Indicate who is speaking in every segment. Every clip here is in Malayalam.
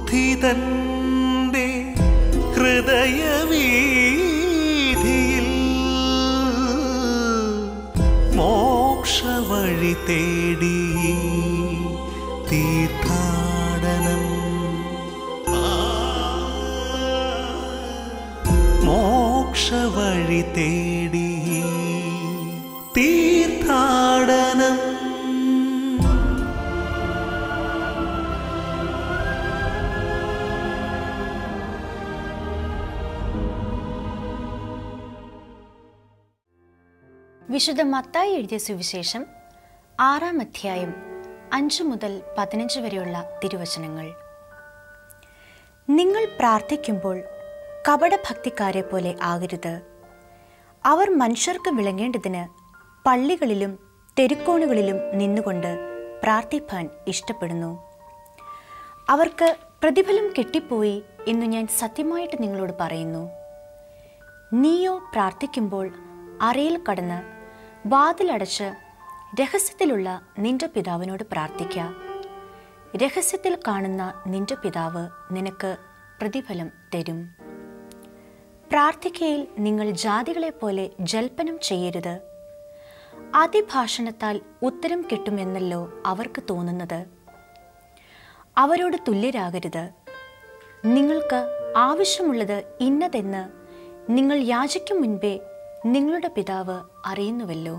Speaker 1: ബുദ്ധി തന്റെ ഹൃദയവീതിയിൽ മോക്ഷവഴി തേടി തീർത്ഥാടനം മോക്ഷവഴി തേടി തീർത്ഥാടനം
Speaker 2: വിശുദ്ധ മത്തായി എഴുതിയ സുവിശേഷം ആറാം അധ്യായം അഞ്ച് മുതൽ പതിനഞ്ച് വരെയുള്ള തിരുവചനങ്ങൾ നിങ്ങൾ പ്രാർത്ഥിക്കുമ്പോൾ കപടഭക്തിക്കാരെ പോലെ ആകരുത് അവർ മനുഷ്യർക്ക് വിളങ്ങേണ്ടതിന് പള്ളികളിലും തെരുക്കോണുകളിലും നിന്നുകൊണ്ട് പ്രാർത്ഥിപ്പാൻ ഇഷ്ടപ്പെടുന്നു അവർക്ക് പ്രതിഫലം കിട്ടിപ്പോയി എന്ന് ഞാൻ സത്യമായിട്ട് നിങ്ങളോട് പറയുന്നു നീയോ പ്രാർത്ഥിക്കുമ്പോൾ അറയിൽ കടന്ന് വാതിലടച്ച് രഹസ്യത്തിലുള്ള നിന്റെ പിതാവിനോട് പ്രാർത്ഥിക്ക രഹസ്യത്തിൽ കാണുന്ന നിന്റെ പിതാവ് നിനക്ക് പ്രതിഫലം തരും പ്രാർത്ഥിക്കയിൽ നിങ്ങൾ ജാതികളെ പോലെ ജൽപ്പനം ചെയ്യരുത് അതിഭാഷണത്താൽ ഉത്തരം കിട്ടുമെന്നല്ലോ അവർക്ക് തോന്നുന്നത് അവരോട് തുല്യരാകരുത് നിങ്ങൾക്ക് ആവശ്യമുള്ളത് ഇന്നതെന്ന് നിങ്ങൾ യാചിക്കും മുൻപേ നിങ്ങളുടെ പിതാവ് അറിയുന്നുവല്ലോ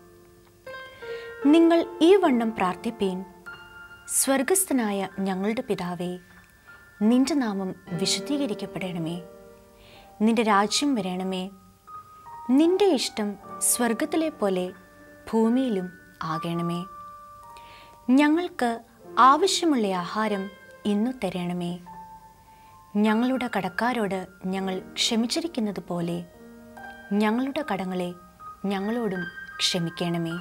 Speaker 2: നിങ്ങൾ ഈ വണ്ണം പ്രാർത്ഥിപ്പീൻ സ്വർഗസ്ഥനായ ഞങ്ങളുടെ പിതാവേ നിന്റെ നാമം വിശുദ്ധീകരിക്കപ്പെടണമേ നിന്റെ രാജ്യം വരണമേ നിന്റെ ഇഷ്ടം സ്വർഗത്തിലെ പോലെ ഭൂമിയിലും ആകണമേ ഞങ്ങൾക്ക് ആവശ്യമുള്ള ആഹാരം ഇന്നു തരണമേ ഞങ്ങളുടെ കടക്കാരോട് ഞങ്ങൾ ക്ഷമിച്ചിരിക്കുന്നത് പോലെ ഞങ്ങളുടെ കടങ്ങളെ ഞങ്ങളോടും ക്ഷമിക്കണമേ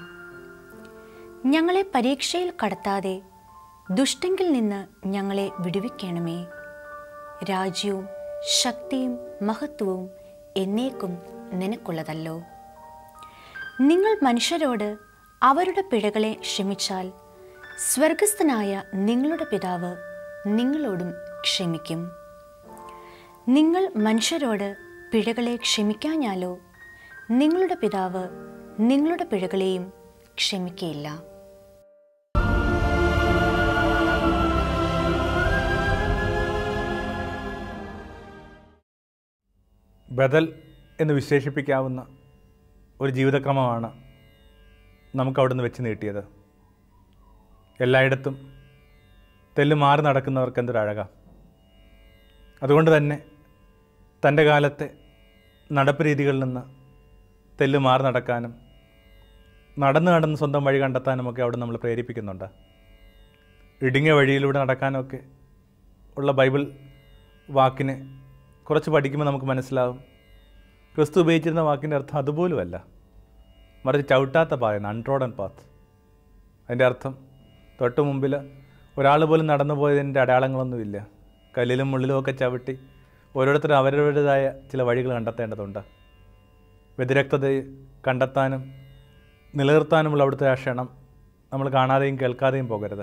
Speaker 2: ഞങ്ങളെ പരീക്ഷയിൽ കടത്താതെ ദുഷ്ടങ്കിൽ നിന്ന് ഞങ്ങളെ വിടുവിക്കണമേ രാജ്യവും ശക്തിയും മഹത്വവും എന്നേക്കും നിനക്കുള്ളതല്ലോ നിങ്ങൾ മനുഷ്യരോട് അവരുടെ പിഴകളെ ക്ഷമിച്ചാൽ സ്വർഗസ്ഥനായ നിങ്ങളുടെ പിതാവ് നിങ്ങളോടും ക്ഷമിക്കും നിങ്ങൾ മനുഷ്യരോട് പിഴകളെ ക്ഷമിക്കാഞ്ഞാലോ നിങ്ങളുടെ പിതാവ് നിങ്ങളുടെ പിഴകളെയും ക്ഷമിക്കയില്ല
Speaker 3: ബദൽ എന്ന് വിശേഷിപ്പിക്കാവുന്ന ഒരു ജീവിതക്രമമാണ് നമുക്ക് അവിടുന്ന് വെച്ച് നീട്ടിയത് എല്ലായിടത്തും തെല്ല് മാറി നടക്കുന്നവർക്ക് എന്തൊരഴക അതുകൊണ്ട് തന്നെ തൻ്റെ കാലത്തെ നടപ്പ് രീതികളിൽ നിന്ന് തെല്ല് മാറി നടക്കാനും നടന്ന് നടന്ന് സ്വന്തം വഴി കണ്ടെത്താനുമൊക്കെ അവിടെ നമ്മൾ പ്രേരിപ്പിക്കുന്നുണ്ട് ഇടുങ്ങിയ വഴിയിലൂടെ നടക്കാനൊക്കെ ഉള്ള ബൈബിൾ വാക്കിനെ കുറച്ച് പഠിക്കുമ്പോൾ നമുക്ക് മനസ്സിലാവും ക്രിസ്തു ഉപയോഗിച്ചിരുന്ന വാക്കിൻ്റെ അർത്ഥം അതുപോലുമല്ല മറിച്ച് ചവിട്ടാത്ത പാതയാണ് അൺട്രോഡൻ പാത്ത് അതിൻ്റെ അർത്ഥം തൊട്ട് മുമ്പിൽ ഒരാൾ പോലും നടന്നു പോയതിൻ്റെ അടയാളങ്ങളൊന്നുമില്ല കല്ലിലും മുള്ളിലും ഒക്കെ ചവിട്ടി ഓരോരുത്തരും അവരവരുടേതായ ചില വഴികൾ കണ്ടെത്തേണ്ടതുണ്ട് വ്യതിരക്തതയെ കണ്ടെത്താനും നിലനിർത്താനുമുള്ള അവിടുത്തെ ആ ക്ഷണം നമ്മൾ കാണാതെയും കേൾക്കാതെയും പോകരുത്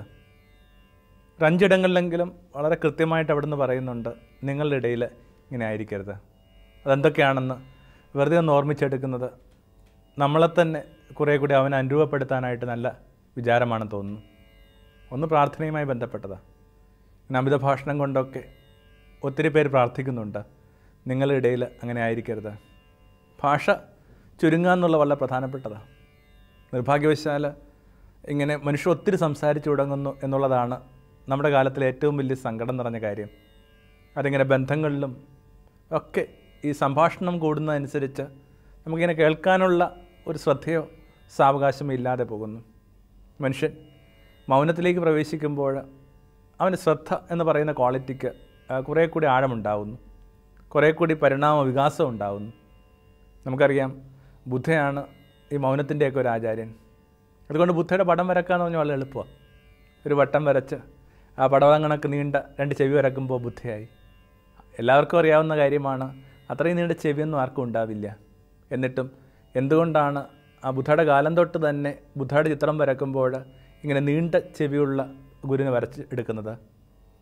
Speaker 3: ഒരു അഞ്ചിടങ്ങളിലെങ്കിലും വളരെ കൃത്യമായിട്ട് അവിടുന്ന് പറയുന്നുണ്ട് നിങ്ങളുടെ ഇടയിൽ ഇങ്ങനെ ആയിരിക്കരുത് അതെന്തൊക്കെയാണെന്ന് വെറുതെ ഒന്ന് ഓർമ്മിച്ചെടുക്കുന്നത് നമ്മളെ തന്നെ കുറേ കൂടി അവനെ അനുരൂപപ്പെടുത്താനായിട്ട് നല്ല വിചാരമാണെന്ന് തോന്നുന്നു ഒന്ന് പ്രാർത്ഥനയുമായി ബന്ധപ്പെട്ടതാണ് പിന്നെ അമിത ഭാഷണം കൊണ്ടൊക്കെ ഒത്തിരി പേര് പ്രാർത്ഥിക്കുന്നുണ്ട് നിങ്ങളുടെ ഇടയിൽ അങ്ങനെ ആയിരിക്കരുത് ഭാഷ ചുരുങ്ങുക എന്നുള്ള വളരെ പ്രധാനപ്പെട്ടതാണ് നിർഭാഗ്യവശാൽ ഇങ്ങനെ മനുഷ്യർ ഒത്തിരി സംസാരിച്ചു തുടങ്ങുന്നു എന്നുള്ളതാണ് നമ്മുടെ കാലത്തിലെ ഏറ്റവും വലിയ സങ്കടം നിറഞ്ഞ കാര്യം അതിങ്ങനെ ബന്ധങ്ങളിലും ഒക്കെ ഈ സംഭാഷണം കൂടുന്നതനുസരിച്ച് നമുക്കിങ്ങനെ കേൾക്കാനുള്ള ഒരു ശ്രദ്ധയോ സാവകാശമോ ഇല്ലാതെ പോകുന്നു മനുഷ്യൻ മൗനത്തിലേക്ക് പ്രവേശിക്കുമ്പോൾ അവന് ശ്രദ്ധ എന്ന് പറയുന്ന ക്വാളിറ്റിക്ക് ആ, കുറേ കൂടി ആഴമുണ്ടാവുന്നു കുറേ കൂടി പരിണാമ വികാസം ഉണ്ടാവുന്നു നമുക്കറിയാം ബുദ്ധയാണ് ഈ മൗനത്തിൻ്റെയൊക്കെ ഒരു ആചാര്യൻ അതുകൊണ്ട് ബുദ്ധയുടെ പടം വരക്കാന്ന് പറഞ്ഞാൽ വളരെ എളുപ്പമാണ് ഒരു വട്ടം വരച്ച് ആ പടവളം കണക്ക് നീണ്ട രണ്ട് ചെവി വരക്കുമ്പോൾ ബുദ്ധയായി എല്ലാവർക്കും അറിയാവുന്ന കാര്യമാണ് അത്രയും നീണ്ട ചെവിയൊന്നും ആർക്കും ഉണ്ടാവില്ല എന്നിട്ടും എന്തുകൊണ്ടാണ് ആ ബുദ്ധയുടെ കാലം തൊട്ട് തന്നെ ബുദ്ധയുടെ ചിത്രം വരക്കുമ്പോൾ ഇങ്ങനെ നീണ്ട ചെവിയുള്ള ഗുരുവിനെ വരച്ച് എടുക്കുന്നത്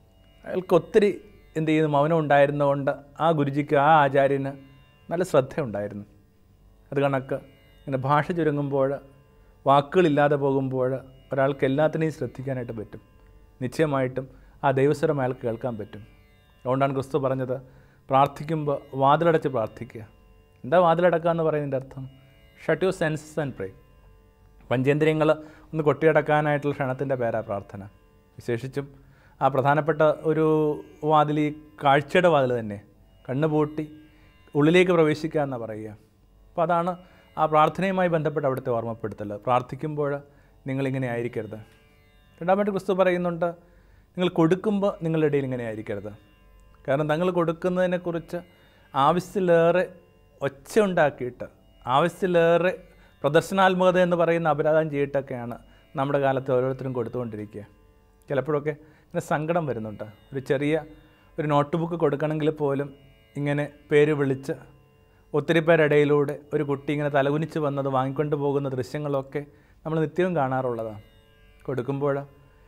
Speaker 3: അയാൾക്ക് ഒത്തിരി എന്ത് ചെയ്യുന്നു മൗനം ഉണ്ടായിരുന്നതുകൊണ്ട് ആ ഗുരുജിക്ക് ആ ആചാര്യന് നല്ല ശ്രദ്ധയുണ്ടായിരുന്നു അത് കണക്ക് ഇങ്ങനെ ഭാഷ ചുരുങ്ങുമ്പോൾ വാക്കുകളില്ലാതെ പോകുമ്പോൾ ഒരാൾക്ക് എല്ലാത്തിനെയും ശ്രദ്ധിക്കാനായിട്ട് പറ്റും നിശ്ചയമായിട്ടും ആ ദൈവസ്വരം അയാൾക്ക് കേൾക്കാൻ പറ്റും അതുകൊണ്ടാണ് ക്രിസ്തു പറഞ്ഞത് പ്രാർത്ഥിക്കുമ്പോൾ വാതിലടച്ച് പ്രാർത്ഥിക്കുക എന്താ വാതിലടക്കുക എന്ന് പറയുന്നതിൻ്റെ അർത്ഥം shut you senses and pray പഞ്ചേന്ദ്രിയങ്ങൾ ഒന്ന് കൊട്ടിയടക്കാനായിട്ടുള്ള ക്ഷണത്തിൻ്റെ പേരാ പ്രാർത്ഥന വിശേഷിച്ചും ആ പ്രധാനപ്പെട്ട ഒരു വാതിൽ ഈ കാഴ്ചയുടെ വാതിൽ തന്നെ കണ്ണ് പൂട്ടി ഉള്ളിലേക്ക് പ്രവേശിക്കുക എന്നാണ് പറയുക അപ്പോൾ അതാണ് ആ പ്രാർത്ഥനയുമായി ബന്ധപ്പെട്ട് അവിടുത്തെ ഓർമ്മപ്പെടുത്തൽ പ്രാർത്ഥിക്കുമ്പോൾ നിങ്ങളിങ്ങനെ ആയിരിക്കരുത് രണ്ടാമത്തെ ക്രിസ്തു പറയുന്നുണ്ട് നിങ്ങൾ കൊടുക്കുമ്പോൾ നിങ്ങളുടെ ഇടയിൽ ഇങ്ങനെ ആയിരിക്കരുത് കാരണം തങ്ങൾ കൊടുക്കുന്നതിനെക്കുറിച്ച് ആവശ്യത്തിലേറെ ഒച്ച ഉണ്ടാക്കിയിട്ട് ആവശ്യത്തിലേറെ പ്രദർശനാത്മകത എന്ന് പറയുന്ന അപരാധം ചെയ്തിട്ടൊക്കെയാണ് നമ്മുടെ കാലത്ത് ഓരോരുത്തരും കൊടുത്തുകൊണ്ടിരിക്കുക ചിലപ്പോഴൊക്കെ ഇങ്ങനെ സങ്കടം വരുന്നുണ്ട് ഒരു ചെറിയ ഒരു നോട്ട് ബുക്ക് കൊടുക്കണമെങ്കിൽ പോലും ഇങ്ങനെ പേര് വിളിച്ച് ഒത്തിരി പേരിടയിലൂടെ ഒരു കുട്ടി ഇങ്ങനെ തലകുനിച്ച് വന്നത് വാങ്ങിക്കൊണ്ട് പോകുന്ന ദൃശ്യങ്ങളൊക്കെ നമ്മൾ നിത്യവും കാണാറുള്ളതാണ് കൊടുക്കുമ്പോൾ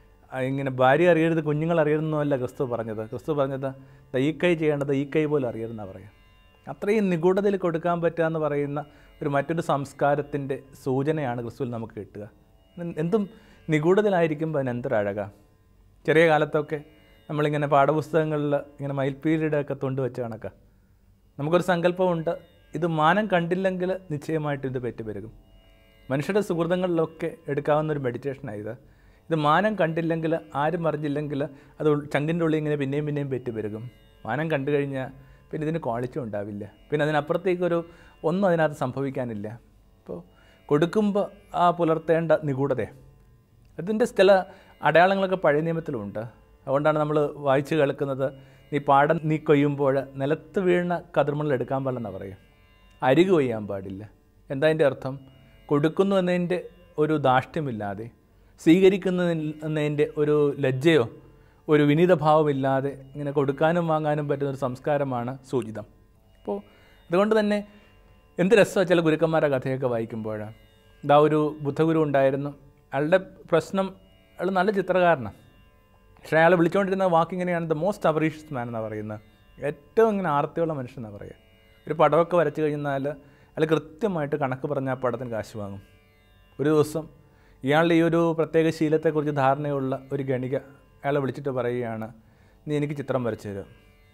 Speaker 3: ആ ഇങ്ങനെ ഭാര്യ അറിയരുത് കുഞ്ഞുങ്ങൾ അറിയരുതെന്നല്ല ക്രിസ്തു പറഞ്ഞത് ക്രിസ്തു പറഞ്ഞത് ദാ ഈ കൈ ചെയ്യേണ്ടത് ഈ കൈ പോലും അറിയരുതെന്നാണ് പറയുക അത്രയും നിഗൂഢതയിൽ കൊടുക്കാൻ പറ്റുക എന്ന് പറയുന്ന ഒരു മറ്റൊരു സംസ്കാരത്തിൻ്റെ സൂചനയാണ് ക്രിസ്തുവിൽ നമുക്ക് കിട്ടുക എന്തും നിഗൂഢതയിലായിരിക്കുമ്പോൾ അതിന് എന്തൊരഴക ചെറിയ കാലത്തൊക്കെ നമ്മളിങ്ങനെ പാഠപുസ്തകങ്ങളിൽ ഇങ്ങനെ മയിൽപ്പീലിയുടെ ഒക്കെ തൊണ്ട് വെച്ച കണക്ക നമുക്കൊരു സങ്കല്പമുണ്ട് ഇത് മാനം കണ്ടില്ലെങ്കിൽ നിശ്ചയമായിട്ടും ഇത് പെറ്റുപെരുകും മനുഷ്യരുടെ സുഹൃത്തുക്കളിലൊക്കെ എടുക്കാവുന്ന ഒരു മെഡിറ്റേഷനാണ് ഇത് ഇത് മാനം കണ്ടില്ലെങ്കിൽ ആരും അറിഞ്ഞില്ലെങ്കിൽ അത് ഉൾ- ചങ്കിൻ്റെ ഉള്ളിൽ ഇങ്ങനെ പിന്നെയും പിന്നെയും പെറ്റുപെരുകും മാനം കണ്ടു കഴിഞ്ഞാൽ പിന്നെ ഇതിന് ക്വാളിറ്റി ഉണ്ടാവില്ല പിന്നെ അതിനപ്പുറത്തേക്കൊരു ഒന്നും അതിനകത്ത് സംഭവിക്കാനില്ല അപ്പോൾ കൊടുക്കുമ്പോൾ ആ പുലർത്തേണ്ട നിഗൂഢതയെ അതിൻ്റെ ചില അടയാളങ്ങളൊക്കെ പഴയ നിയമത്തിലുണ്ട് അതുകൊണ്ടാണ് നമ്മൾ വായിച്ചു കേൾക്കുന്നത് നീ പാടം നീ കൊയ്യുമ്പോൾ നിലത്ത് വീണ കതിർമണിൽ എടുക്കാൻ പാടില്ലെന്നാണ് പറയുക അരികു കൊയ്യാൻ പാടില്ല എന്താ അതിൻ്റെ അർത്ഥം കൊടുക്കുന്നു എന്നതിൻ്റെ ഒരു ധാഷ്ട്യമില്ലാതെ സ്വീകരിക്കുന്നതിൻ്റെ ഒരു ലജ്ജയോ ഒരു വിനീതഭാവമില്ലാതെ ഇങ്ങനെ കൊടുക്കാനും വാങ്ങാനും പറ്റുന്ന ഒരു സംസ്കാരമാണ് സൂചിതം അപ്പോൾ അതുകൊണ്ട് തന്നെ എന്ത് രസമാണ് ചില ഗുരുക്കന്മാരുടെ കഥയൊക്കെ വായിക്കുമ്പോൾ ഇതാ ഒരു ബുദ്ധഗുരു ഉണ്ടായിരുന്നു അയാളുടെ പ്രശ്നം അയാൾ നല്ല ചിത്രകാരനാണ് പക്ഷേ അയാൾ വിളിച്ചുകൊണ്ടിരുന്ന വാക്കിങ്ങനെയാണ് ദ മോസ്റ്റ് അവറീഷ്യസ് മാൻ എന്നാണ് പറയുന്നത് ഏറ്റവും ഇങ്ങനെ ആർത്തിയുള്ള മനുഷ്യൻ എന്നാണ് പറയുക ഒരു പടമൊക്കെ വരച്ചു കഴിഞ്ഞാൽ അയാൾ കൃത്യമായിട്ട് കണക്ക് പറഞ്ഞ ആ പടത്തിന് കാശ് വാങ്ങും ഒരു ദിവസം ഇയാളുടെ ഈ ഒരു പ്രത്യേക ശീലത്തെക്കുറിച്ച് ധാരണയുള്ള ഒരു ഗണിക അയാളെ വിളിച്ചിട്ട് പറയുകയാണ് നീ എനിക്ക് ചിത്രം വരച്ചു തരും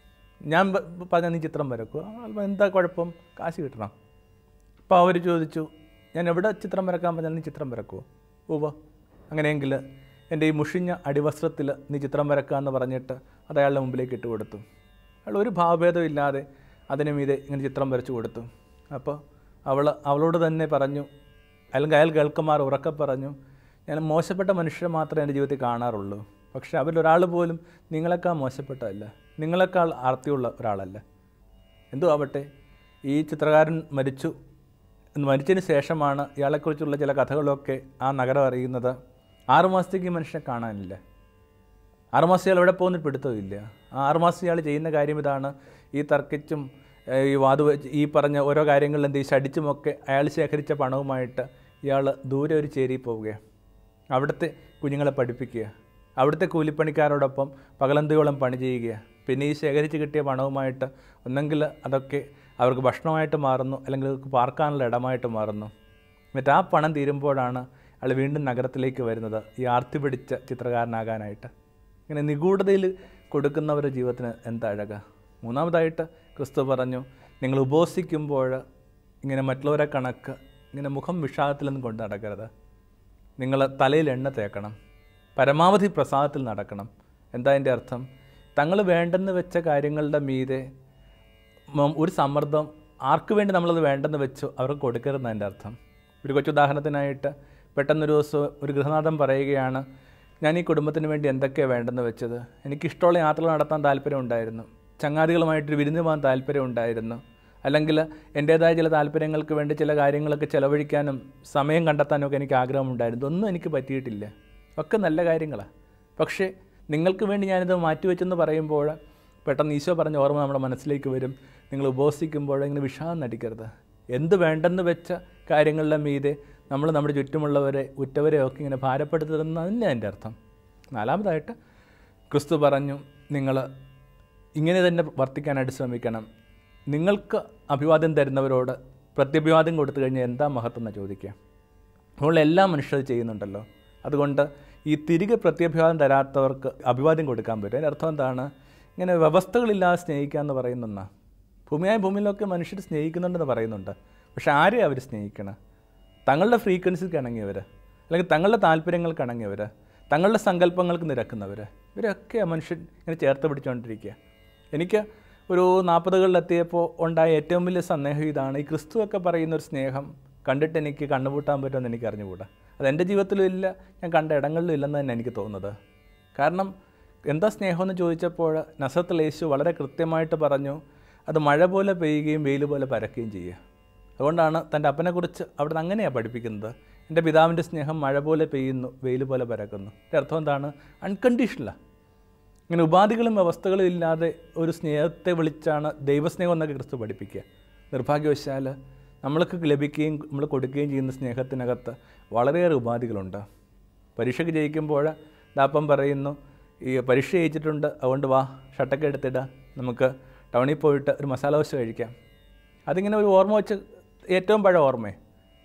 Speaker 3: ഞാൻ പ- പറഞ്ഞ നീ ചിത്രം വരക്കുക അയാൾ എന്താ കുഴപ്പം കാശ് കിട്ടണം അപ്പോൾ അവർ ചോദിച്ചു ഞാൻ എവിടെ ചിത്രം വരക്കാൻ പറഞ്ഞാൽ നീ ചിത്രം വരക്കുമോ ഉവ്വ അങ്ങനെയെങ്കിൽ എൻ്റെ ഈ മുഷിഞ്ഞ അടിവസ്ത്രത്തിൽ നീ ചിത്രം വരക്കുക എന്ന് പറഞ്ഞിട്ട് അത് അയാളുടെ മുമ്പിലേക്ക് ഇട്ട് കൊടുത്തു അയാൾ ഒരു ഭാവഭേദം ഇല്ലാതെ അതിന് മീതെ ഇങ്ങനെ ചിത്രം വരച്ചു കൊടുത്തു അപ്പോൾ അവൾ അവളോട് തന്നെ പറഞ്ഞു അല്ലെങ്കിൽ അയാൾ കേൾക്കുമാർ ഉറക്കെ പറഞ്ഞു ഞാൻ മോശപ്പെട്ട മനുഷ്യരെ മാത്രമേ എൻ്റെ ജീവിതത്തിൽ കാണാറുള്ളൂ പക്ഷേ അവരിലൊരാൾ പോലും നിങ്ങളെക്കാൾ മോശപ്പെട്ടതല്ല നിങ്ങളെക്കാൾ ആർത്തിയുള്ള ഒരാളല്ല എന്തോ ആവട്ടെ ഈ ചിത്രകാരൻ മരിച്ചു മരിച്ചതിന് ശേഷമാണ് ഇയാളെക്കുറിച്ചുള്ള ചില കഥകളൊക്കെ ആ നഗരം അറിയുന്നത് ആറുമാസത്തേക്ക് ഈ മനുഷ്യനെ കാണാനില്ല ആറുമാസം ഇയാൾ എവിടെ പോകുന്ന പിടുത്തമില്ല ആ ആറുമാസം ഇയാൾ ചെയ്യുന്ന കാര്യം ഇതാണ് ഈ തർക്കിച്ചും ഏഹ്, ഈ വാതു വെച്ച് ഈ പറഞ്ഞ ഓരോ കാര്യങ്ങളിൽ എന്ത് ഈ ശടിച്ചുമൊക്കെ അയാൾ ശേഖരിച്ച പണവുമായിട്ട് ഇയാൾ ദൂരെ ഒരു ചേരി പോവുകയാണ് അവിടുത്തെ കുഞ്ഞുങ്ങളെ പഠിപ്പിക്കുക അവിടുത്തെ കൂലിപ്പണിക്കാരോടൊപ്പം പകലന്തിയോളം പണി ചെയ്യുക പിന്നെ ഈ ശേഖരിച്ച് കിട്ടിയ പണവുമായിട്ട് ഒന്നെങ്കിൽ അതൊക്കെ അവർക്ക് ഭക്ഷണമായിട്ട് മാറുന്നു അല്ലെങ്കിൽ അവർക്ക് പാർക്കാനുള്ള ഇടമായിട്ട് മാറുന്നു എന്നിട്ട് ആ പണം തീരുമ്പോഴാണ് അയാൾ വീണ്ടും നഗരത്തിലേക്ക് വരുന്നത് ഈ ആർത്തി പിടിച്ച ചിത്രകാരനാകാനായിട്ട് ഇങ്ങനെ നിഗൂഢതയിൽ കൊടുക്കുന്നവരുടെ ജീവിതത്തിന് എന്താ അഴക മൂന്നാമതായിട്ട് ക്രിസ്തു പറഞ്ഞു നിങ്ങൾ ഉപവസിക്കുമ്പോൾ ഇങ്ങനെ മറ്റുള്ളവരെ കണക്ക് ഇങ്ങനെ മുഖം വിഷാദത്തിലൊന്നും കൊണ്ട് നടക്കരുത് നിങ്ങൾ തലയിൽ എണ്ണ തേക്കണം പരമാവധി പ്രസാദത്തിൽ നടക്കണം എന്താ അതിൻ്റെ അർത്ഥം തങ്ങൾ വേണ്ടെന്ന് വെച്ച കാര്യങ്ങളുടെ മീതെ മ- ഒരു സമ്മർദ്ദം ആർക്ക് വേണ്ടി നമ്മളത് വേണ്ടെന്ന് വെച്ചു അവർക്ക് കൊടുക്കരുതെന്ന് അതിൻ്റെ അർത്ഥം ഒരു കൊച്ചുദാഹരണത്തിനായിട്ട് പെട്ടെന്നൊരു ദിവസം ഒരു ഗൃഹനാഥൻ പറയുകയാണ് ഞാൻ ഈ കുടുംബത്തിന് വേണ്ടി എന്തൊക്കെയാണ് വേണ്ടെന്ന് വെച്ചത് എനിക്കിഷ്ടമുള്ള യാത്രകൾ നടത്താൻ താല്പര്യം ഉണ്ടായിരുന്നു ചങ്ങാതികളുമായിട്ട് വിരുന്ന് പോകാൻ താല്പര്യം ഉണ്ടായിരുന്നു അല്ലെങ്കിൽ എൻ്റേതായ ചില താല്പര്യങ്ങൾക്ക് വേണ്ടി ചില കാര്യങ്ങളൊക്കെ ചെലവഴിക്കാനും സമയം കണ്ടെത്താനും ഒക്കെ എനിക്ക് ആഗ്രഹമുണ്ടായിരുന്നു ഒന്നും എനിക്ക് പറ്റിയിട്ടില്ല ഒക്കെ നല്ല കാര്യങ്ങളാണ് പക്ഷേ നിങ്ങൾക്ക് വേണ്ടി ഞാനിത് മാറ്റിവെച്ചെന്ന് പറയുമ്പോൾ പെട്ടെന്ന് ഈശോ പറഞ്ഞ ഓർമ്മ നമ്മുടെ മനസ്സിലേക്ക് വരും നിങ്ങൾ ഉപവസിക്കുമ്പോൾ ഇങ്ങനെ വിഷാദം നടിക്കരുത് എന്ത് വേണ്ടെന്ന് വെച്ച കാര്യങ്ങളുടെ മീതെ നമ്മൾ നമ്മുടെ ചുറ്റുമുള്ളവരെ ഉറ്റവരെ ഒക്കെ ഇങ്ങനെ ഭാരപ്പെടുത്തരുന്ന തന്നെ അതിൻ്റെ അർത്ഥം നാലാമതായിട്ട് ക്രിസ്തു പറഞ്ഞു നിങ്ങൾ ഇങ്ങനെ തന്നെ വർത്തിക്കാനായിട്ട് ശ്രമിക്കണം നിങ്ങൾക്ക് അഭിവാദ്യം തരുന്നവരോട് പ്രത്യഭിവാദ്യം കൊടുത്തു കഴിഞ്ഞാൽ എന്താ മഹത്വം എന്ന് ചോദിക്കുക അപ്പോൾ എല്ലാ മനുഷ്യരും ചെയ്യുന്നുണ്ടല്ലോ അതുകൊണ്ട് ഈ തിരികെ പ്രത്യഭിവാദം തരാത്തവർക്ക് അഭിവാദ്യം കൊടുക്കാൻ പറ്റും അതിൻ്റെ അർത്ഥം എന്താണ് ഇങ്ങനെ വ്യവസ്ഥകളില്ലാതെ സ്നേഹിക്കുക എന്ന് പറയുന്നെന്നാ ഭൂമിയായ ഭൂമിയിലൊക്കെ മനുഷ്യർ സ്നേഹിക്കുന്നുണ്ടെന്ന് പറയുന്നുണ്ട് പക്ഷെ ആരെയും അവർ സ്നേഹിക്കണം തങ്ങളുടെ ഫ്രീക്വൻസിക്ക് ഇണങ്ങിയവർ അല്ലെങ്കിൽ തങ്ങളുടെ താല്പര്യങ്ങൾക്ക് ഇണങ്ങിയവർ തങ്ങളുടെ സങ്കല്പങ്ങൾക്ക് നിരക്കുന്നവർ ഇവരൊക്കെ ആ മനുഷ്യൻ ഇങ്ങനെ ചേർത്ത് പിടിച്ചുകൊണ്ടിരിക്കുക എനിക്ക് ഒരു നാൽപ്പതുകളിലെത്തിയപ്പോൾ ഉണ്ടായ ഏറ്റവും വലിയ സന്ദേഹം ഇതാണ് ഈ ക്രിസ്തുവൊക്കെ പറയുന്ന ഒരു സ്നേഹം കണ്ടിട്ട് എനിക്ക് കണ്ണുപൂട്ടാൻ പറ്റുമെന്ന് എനിക്ക് അറിഞ്ഞുകൂടാ അത് എൻ്റെ ജീവിതത്തിലും ഇല്ല ഞാൻ കണ്ട ഇടങ്ങളിലും ഇല്ലെന്ന് തന്നെ എനിക്ക് തോന്നുന്നത് കാരണം എന്താ സ്നേഹമെന്ന് ചോദിച്ചപ്പോൾ നസത്തിൽ യേശു വളരെ കൃത്യമായിട്ട് പറഞ്ഞു അത് മഴ പോലെ പെയ്യുകയും വെയിൽ പോലെ പരക്കുകയും ചെയ്യുക അതുകൊണ്ടാണ് തൻ്റെ അപ്പനെക്കുറിച്ച് അവിടെ നിന്ന് അങ്ങനെയാണ് പഠിപ്പിക്കുന്നത് എൻ്റെ പിതാവിൻ്റെ സ്നേഹം മഴ പോലെ പെയ്യുന്നു വെയിൽ പോലെ പരക്കുന്നു എൻ്റെ അർത്ഥം എന്താണ് അൺകണ്ടീഷണലാണ് ഇങ്ങനെ ഉപാധികളും വ്യവസ്ഥകളും ഇല്ലാതെ ഒരു സ്നേഹത്തെ വിളിച്ചാണ് ദൈവസ്നേഹം എന്നൊക്കെ ക്രിസ്തു പഠിപ്പിക്കുക നിർഭാഗ്യവശാൽ നമ്മൾക്ക് ലഭിക്കുകയും നമ്മൾ കൊടുക്കുകയും ചെയ്യുന്ന സ്നേഹത്തിനകത്ത് വളരെയേറെ ഉപാധികളുണ്ട് പരീക്ഷയ്ക്ക് ജയിക്കുമ്പോൾ ദാപ്പം പറയുന്നു ഈ പരീക്ഷ ജയിച്ചിട്ടുണ്ട് അതുകൊണ്ട് വാ ഷട്ടൊക്കെ എടുത്തിട നമുക്ക് ടൗണിൽ പോയിട്ട് ഒരു മസാല ദോശ കഴിക്കാം അതിങ്ങനെ ഒരു ഓർമ്മ വെച്ച് ഏറ്റവും പഴയ ഓർമ്മയെ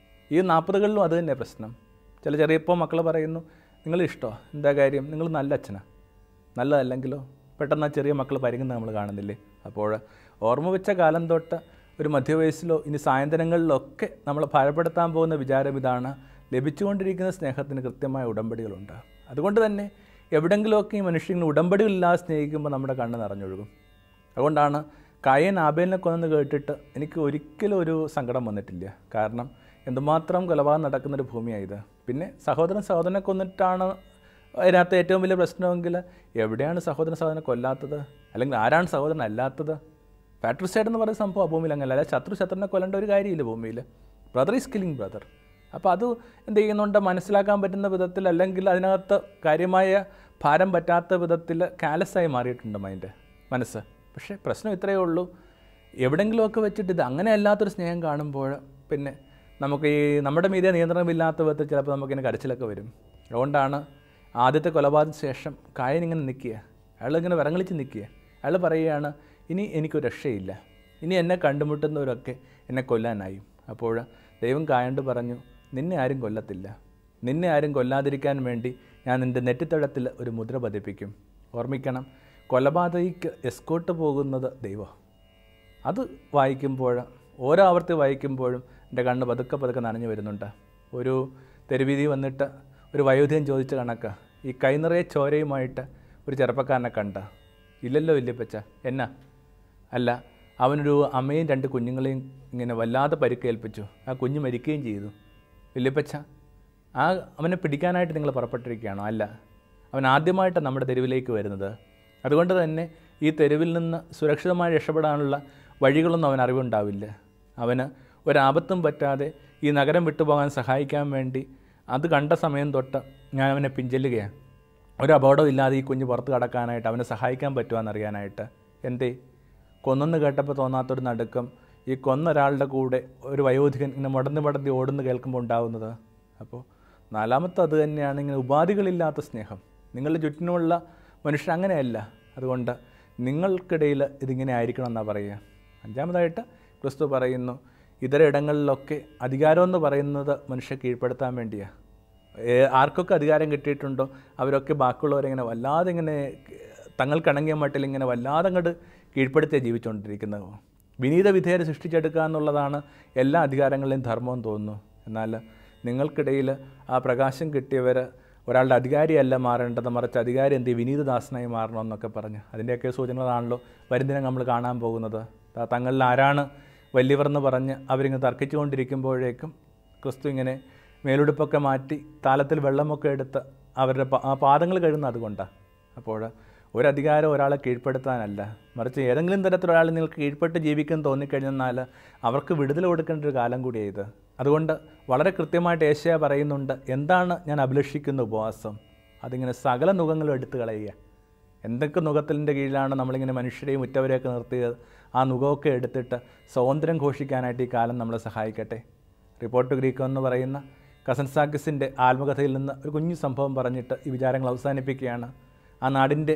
Speaker 3: ഈ നാൽപ്പതുകളിലും അത് തന്നെ പ്രശ്നം ചില ചെറിയപ്പോൾ മക്കൾ പറയുന്നു നിങ്ങൾ ഇഷ്ടമോ എന്താ കാര്യം നിങ്ങൾ നല്ല അച്ഛനാണ് നല്ലതല്ലെങ്കിലോ പെട്ടെന്ന് ആ ചെറിയ മക്കൾ പരിങ്ങുന്നത് നമ്മൾ കാണുന്നില്ലേ അപ്പോൾ ഓർമ്മ വെച്ച കാലം തൊട്ട് ഒരു മധ്യവയസ്സിലോ ഇനി സായന്തനങ്ങളിലൊക്കെ നമ്മൾ ഭയപ്പെടുത്താൻ പോകുന്ന വിചാരം ഇതാണ് ലഭിച്ചുകൊണ്ടിരിക്കുന്ന സ്നേഹത്തിന് കൃത്യമായ ഉടമ്പടികളുണ്ട് അതുകൊണ്ട് തന്നെ എവിടെങ്കിലുമൊക്കെ ഈ മനുഷ്യന് ഉടമ്പടികളില്ലാതെ സ്നേഹിക്കുമ്പോൾ നമ്മുടെ കണ്ണ് നിറഞ്ഞൊഴുകും അതുകൊണ്ടാണ് കായൻ ആബേലിനെ കൊന്നെന്ന് കേട്ടിട്ട് എനിക്ക് ഒരിക്കലും ഒരു സങ്കടം വന്നിട്ടില്ല കാരണം എന്തുമാത്രം കൊലപാതകം നടക്കുന്നൊരു ഭൂമിയായത് പിന്നെ സഹോദരൻ സഹോദരനെ കൊന്നിട്ടാണ് അതിനകത്ത് ഏറ്റവും വലിയ പ്രശ്നമെങ്കിൽ എവിടെയാണ് സഹോദരൻ സഹോദരനെ കൊല്ലാത്തത് അല്ലെങ്കിൽ ആരാണ് സഹോദരൻ അല്ലാത്തത് പാട്രിസൈഡ് എന്ന് പറയുന്ന സംഭവം ഭൂമിയിൽ അങ്ങനെ അല്ല ശത്രു ശത്രുവിനെ കൊല്ലേണ്ട ഒരു കാര്യമില്ല ഭൂമിയിൽ ബ്രദർ ഈസ് കില്ലിങ് ബ്രദർ അപ്പോൾ അത് എന്ത് ചെയ്യുന്നുണ്ട് മനസ്സിലാക്കാൻ പറ്റുന്ന വിധത്തിൽ അല്ലെങ്കിൽ അതിനകത്ത് കാര്യമായ ഭാരം പറ്റാത്ത വിധത്തിൽ കാലസായി മാറിയിട്ടുണ്ട് മൈൻഡ് മനസ്സ് പക്ഷേ പ്രശ്നം ഇത്രയേ ഉള്ളൂ എവിടെയെങ്കിലുമൊക്കെ വെച്ചിട്ട് ഇത് അങ്ങനെ അല്ലാത്തൊരു സ്നേഹം കാണുമ്പോൾ പിന്നെ നമുക്ക് ഈ നമ്മുടെ മീതെ നിയന്ത്രണമില്ലാത്ത വിധത്തിൽ ചിലപ്പോൾ നമുക്കിങ്ങനെ കരച്ചിലൊക്കെ വരും അതുകൊണ്ടാണ് ആദ്യത്തെ കൊലപാതകത്തിന് ശേഷം കായൻ ഇങ്ങനെ നിൽക്കുക അയാൾ ഇങ്ങനെ വിറങ്ങളിച്ച് നിൽക്കുക അയാൾ പറയുകയാണ് ഇനി എനിക്കൊരു രക്ഷയില്ല ഇനി എന്നെ കണ്ടുമുട്ടുന്നവരൊക്കെ എന്നെ കൊല്ലാനായി അപ്പോൾ ദൈവം കായണ്ട് പറഞ്ഞു നിന്നെ ആരും കൊല്ലത്തില്ല നിന്നെ ആരും കൊല്ലാതിരിക്കാൻ വേണ്ടി ഞാൻ നിൻ്റെ നെറ്റിത്തടത്തിൽ ഒരു മുദ്ര പതിപ്പിക്കും ഓർമ്മിക്കണം കൊലപാതകിക്ക് എസ്കോട്ട് പോകുന്നത് ദൈവം അത് വായിക്കുമ്പോൾ ഓരോ ആവർത്തി വായിക്കുമ്പോഴും എൻ്റെ കണ്ണ് പതുക്കെ പതുക്കെ നനഞ്ഞു വരുന്നുണ്ട് ഒരു തെരുവീതി വന്നിട്ട് ഒരു വയോധികൻ ചോദിച്ച കണക്ക് ഈ കൈനിറയെ ചോരയുമായിട്ട് ഒരു ചെറുപ്പക്കാരനെ കണ്ട ഇല്ലല്ലോ ഇല്ലപ്പച്ച എന്നാ അല്ല അവനൊരു അമ്മയും രണ്ട് കുഞ്ഞുങ്ങളെയും ഇങ്ങനെ വല്ലാതെ പരിക്കേൽപ്പിച്ചു ആ കുഞ്ഞ് മരിക്കുകയും ചെയ്തു ഇല്ലപ്പച്ച ആ അവനെ പിടിക്കാനായിട്ട് നിങ്ങൾ പുറപ്പെട്ടിരിക്കുകയാണോ അല്ല അവൻ ആദ്യമായിട്ട് നമ്മുടെ തെരുവിലേക്ക് വരുന്നത് അതുകൊണ്ട് തന്നെ ഈ തെരുവിൽ നിന്ന് സുരക്ഷിതമായി രക്ഷപ്പെടാനുള്ള വഴികളൊന്നും അവൻ അറിവുണ്ടാവില്ല അവന് ഒരാപത്തും പറ്റാതെ ഈ നഗരം വിട്ടുപോകാൻ സഹായിക്കാൻ വേണ്ടി അത് കണ്ട സമയം തൊട്ട് ഞാൻ അവനെ പിഞ്ചെല്ലുകയാണ് ഒരു അപകടവും ഇല്ലാതെ ഈ കുഞ്ഞ് പുറത്ത് കടക്കാനായിട്ട് അവനെ സഹായിക്കാൻ പറ്റുമെന്നറിയാനായിട്ട് എന്തേ കൊന്നെന്ന് കേട്ടപ്പോൾ തോന്നാത്തൊരു നടുക്കം ഈ കൊന്ന ഒരാളുടെ കൂടെ ഒരു വയോധികൻ ഇങ്ങനെ മുടന്ന് മുടന്തി ഓടുന്നു കേൾക്കുമ്പോൾ ഉണ്ടാവുന്നത് അപ്പോൾ നാലാമത്തെ അത് തന്നെയാണ് ഇങ്ങനെ ഉപാധികളില്ലാത്ത സ്നേഹം നിങ്ങളുടെ ചുറ്റിനുമുള്ള മനുഷ്യർ അങ്ങനെയല്ല അതുകൊണ്ട് നിങ്ങൾക്കിടയിൽ ഇതിങ്ങനെ ആയിരിക്കണം എന്നാണ് പറയുക അഞ്ചാമതായിട്ട് ക്രിസ്തു പറയുന്നു ഇതര ഇടങ്ങളിലൊക്കെ അധികാരം എന്ന് പറയുന്നത് മനുഷ്യരെ കീഴ്പ്പെടുത്താൻ വേണ്ടിയാണ് ഏ- ആർക്കൊക്കെ അധികാരം കിട്ടിയിട്ടുണ്ടോ അവരൊക്കെ ബാക്കിയുള്ളവരിങ്ങനെ വല്ലാതെ ഇങ്ങനെ തങ്ങൾക്കിണങ്ങിയ മട്ടിൽ ഇങ്ങനെ വല്ലാതെ അങ്ങോട്ട് കീഴ്പ്പെടുത്തിയാണ് ജീവിച്ചുകൊണ്ടിരിക്കുന്നത് വിനീത വിധേയരെ സൃഷ്ടിച്ചെടുക്കുക എന്നുള്ളതാണ് എല്ലാ അധികാരങ്ങളിലെയും ധർമ്മം തോന്നുന്നു എന്നാൽ നിങ്ങൾക്കിടയിൽ ആ പ്രകാശം കിട്ടിയവർ ഒരാളുടെ അധികാരിയല്ല മാറേണ്ടത് മറിച്ച് അധികാരി എന്ത് ചെയ്യും? വിനീതദാസനായി മാറണമെന്നൊക്കെ പറഞ്ഞ് അതിൻ്റെയൊക്കെ സൂചനകളാണല്ലോ വരുന്നതിനെ നമ്മൾ കാണാൻ പോകുന്നത് ദാ തങ്ങളിൽ ആരാണ് വലിയവരെന്ന് പറഞ്ഞ് അവരിങ്ങനെ തർക്കിച്ചുകൊണ്ടിരിക്കുമ്പോഴേക്കും ക്രിസ്തു ഇങ്ങനെ മേലുടുപ്പൊക്കെ മാറ്റി താലത്തിൽ വെള്ളമൊക്കെ എടുത്ത് അവരുടെ പ- ആ പാദങ്ങൾ കഴുകുന്നത് അതുകൊണ്ടാണ് അപ്പോൾ ഒരധികാരം ഒരാളെ കീഴ്പ്പെടുത്താനല്ല മറിച്ച് ഏതെങ്കിലും തരത്തിൽ ഒരാൾ നിങ്ങൾക്ക് കീഴ്പ്പെട്ട് ജീവിക്കാൻ തോന്നിക്കഴിഞ്ഞാൽ അവർക്ക് വിടുതൽ കൊടുക്കേണ്ട ഒരു കാലം കൂടിയാണ് ഇത് അതുകൊണ്ട് വളരെ കൃത്യമായിട്ട് ഏഷ്യ പറയുന്നുണ്ട് എന്താണ് ഞാൻ അഭിലഷിക്കുന്ന ഉപവാസം അതിങ്ങനെ സകല നുഖങ്ങളും എടുത്തു കളയുക എന്തൊക്കെ നുഖത്തിൻ്റെ കീഴിലാണ് നമ്മളിങ്ങനെ മനുഷ്യരെയും ഉറ്റവരെയൊക്കെ നിർത്തിയത് ആ നുഖമൊക്കെ എടുത്തിട്ട് സ്വാതന്ത്ര്യം ഘോഷിക്കാനായിട്ട് ഈ കാലം നമ്മളെ സഹായിക്കട്ടെ റിപ്പോർട്ട് ഗ്രീക്കോ എന്ന് പറയുന്ന കസൻസാക്കിസിൻ്റെ ആത്മകഥയിൽ നിന്ന് ഒരു കുഞ്ഞു സംഭവം പറഞ്ഞിട്ട് ഈ വിചാരങ്ങൾ അവസാനിപ്പിക്കുകയാണ് ആ നാടിൻ്റെ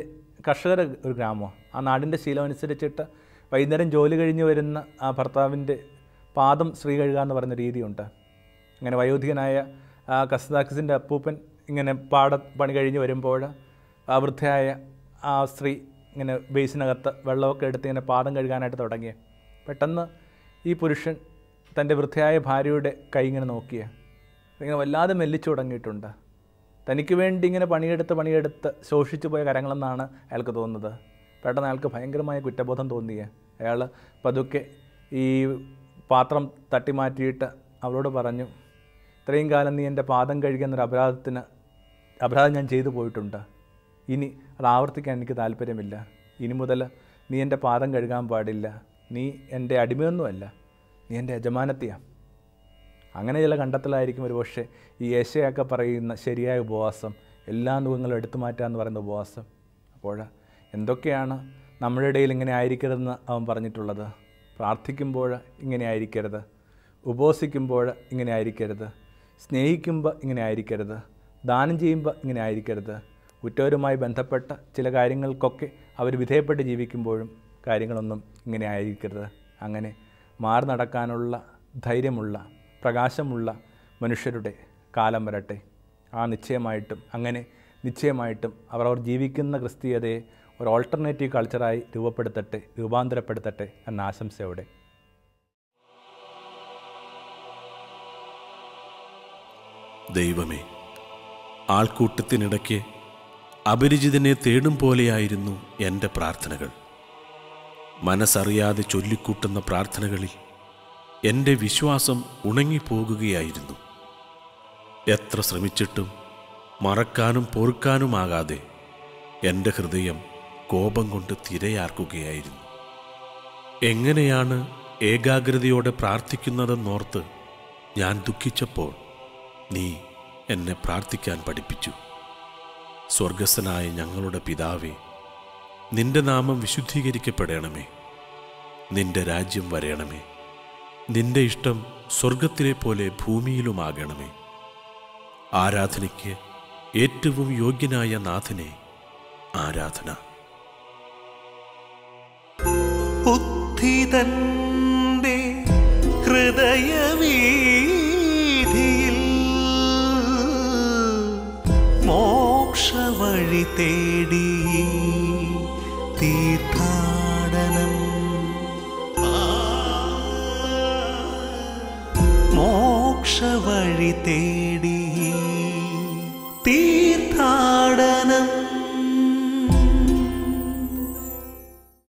Speaker 3: കർഷകർ ഒരു ഗ്രാമമാണ് ആ നാടിൻ്റെ ശീലം അനുസരിച്ചിട്ട് വൈകുന്നേരം ജോലി കഴിഞ്ഞ് വരുന്ന ആ ഭർത്താവിൻ്റെ പാദം സ്ത്രീ കഴുകുക എന്ന് പറയുന്ന രീതിയുണ്ട് അങ്ങനെ വയോധികനായ ആ കസ്താക്സിൻ്റെ അപ്പൂപ്പൻ ഇങ്ങനെ പാട പണി കഴിഞ്ഞ് വരുമ്പോൾ ആ വൃദ്ധയായ ആ സ്ത്രീ ഇങ്ങനെ ബേസിനകത്ത് വെള്ളമൊക്കെ എടുത്ത് ഇങ്ങനെ പാദം കഴുകാനായിട്ട് തുടങ്ങിയ പെട്ടെന്ന് ഈ പുരുഷൻ തൻ്റെ വൃദ്ധയായ ഭാര്യയുടെ കൈ ഇങ്ങനെ നോക്കിയ ഇങ്ങനെ വല്ലാതെ മെല്ലിച്ചു തുടങ്ങിയിട്ടുണ്ട് തനിക്ക് വേണ്ടി ഇങ്ങനെ പണിയെടുത്ത് പണിയെടുത്ത് ശോഷിച്ചു പോയ കരങ്ങളെന്നാണ് അയാൾക്ക് തോന്നുന്നത് പെട്ടെന്ന് അയാൾക്ക് ഭയങ്കരമായ കുറ്റബോധം തോന്നിയ അയാൾ പതുക്കെ ഈ പാത്രം തട്ടി മാറ്റിയിട്ട് അവളോട് പറഞ്ഞു ഇത്രയും കാലം നീ എൻ്റെ പാദം കഴുകുന്നൊരു അപരാധത്തിന് അപരാധം ഞാൻ ചെയ്തു പോയിട്ടുണ്ട് ഇനി അത് ആവർത്തിക്കാൻ എനിക്ക് താല്പര്യമില്ല ഇനി മുതൽ നീ എൻ്റെ പാദം കഴുകാൻ പാടില്ല നീ എൻ്റെ അടിമയൊന്നുമല്ല നീ എൻ്റെ യജമാനത്തെയാണ് അങ്ങനെ ചില കണ്ടെത്തലായിരിക്കും ഒരു പക്ഷേ ഈ ഏശയൊക്കെ പറയുന്ന ശരിയായ ഉപവാസം എല്ലാ നുഖങ്ങളും എടുത്തു മാറ്റുക എന്ന് പറയുന്ന ഉപവാസം അപ്പോൾ എന്തൊക്കെയാണ് നമ്മുടെ ഇടയിൽ ഇങ്ങനെ ആയിരിക്കരുതെന്ന് അവൻ പറഞ്ഞിട്ടുള്ളത് പ്രാർത്ഥിക്കുമ്പോൾ ഇങ്ങനെ ആയിരിക്കരുത് ഉപവസിക്കുമ്പോൾ ഇങ്ങനെ ആയിരിക്കരുത് സ്നേഹിക്കുമ്പോൾ ഇങ്ങനെ ആയിരിക്കരുത് ദാനം ചെയ്യുമ്പോൾ ഇങ്ങനെ ആയിരിക്കരുത് ഉറ്റവരുമായി ബന്ധപ്പെട്ട ചില കാര്യങ്ങൾക്കൊക്കെ അവർ വിധേയപ്പെട്ട് ജീവിക്കുമ്പോഴും കാര്യങ്ങളൊന്നും ഇങ്ങനെ ആയിരിക്കരുത് അങ്ങനെ മാറി നടക്കാനുള്ള ധൈര്യമുള്ള പ്രകാശമുള്ള മനുഷ്യരുടെ കാലം വരട്ടെ ആ നിശ്ചയമായിട്ടും അങ്ങനെ നിശ്ചയമായിട്ടും അവർ അവർ ജീവിക്കുന്ന ക്രിസ്തീയതയെ ഒരു ഓൾട്ടർനേറ്റീവ് കൾച്ചറായി രൂപപ്പെടുത്തട്ടെ രൂപാന്തരപ്പെടുത്തട്ടെ എന്ന ആശംസയോടെ
Speaker 4: ദൈവമേ ആൾക്കൂട്ടത്തിനിടയ്ക്ക് അപരിചിതനെ തേടും പോലെയായിരുന്നു എൻ്റെ പ്രാർത്ഥനകൾ മനസ്സറിയാതെ ചൊല്ലിക്കൂട്ടുന്ന പ്രാർത്ഥനകളിൽ എൻ്റെ വിശ്വാസം ഉണങ്ങിപ്പോകുകയായിരുന്നു എത്ര ശ്രമിച്ചിട്ടും മറക്കാനും പൊറുക്കാനുമാകാതെ എൻ്റെ ഹൃദയം കോപം കൊണ്ട് തിരയാർക്കുകയായിരുന്നു എങ്ങനെയാണ് ഏകാഗ്രതയോടെ പ്രാർത്ഥിക്കുന്നതെന്നോർത്ത് ഞാൻ ദുഃഖിച്ചപ്പോൾ നീ എന്നെ പ്രാർത്ഥിക്കാൻ പഠിപ്പിച്ചു സ്വർഗസ്ഥനായ ഞങ്ങളുടെ പിതാവേ നിന്റെ നാമം വിശുദ്ധീകരിക്കപ്പെടണമേ നിന്റെ രാജ്യം വരയണമേ നിന്റെ ഇഷ്ടം സ്വർഗത്തിലെ പോലെ ഭൂമിയിലുമാകണമേ ആരാധനയ്ക്ക് ഏറ്റവും യോഗ്യനായ നാഥനെ ആരാധന
Speaker 1: ഉത്ഥിതന്റെ ഹൃദയവീതിയിൽ മോക്ഷവഴി തേടി തീർത്ഥാടനം മോക്ഷവഴി തേടി തീ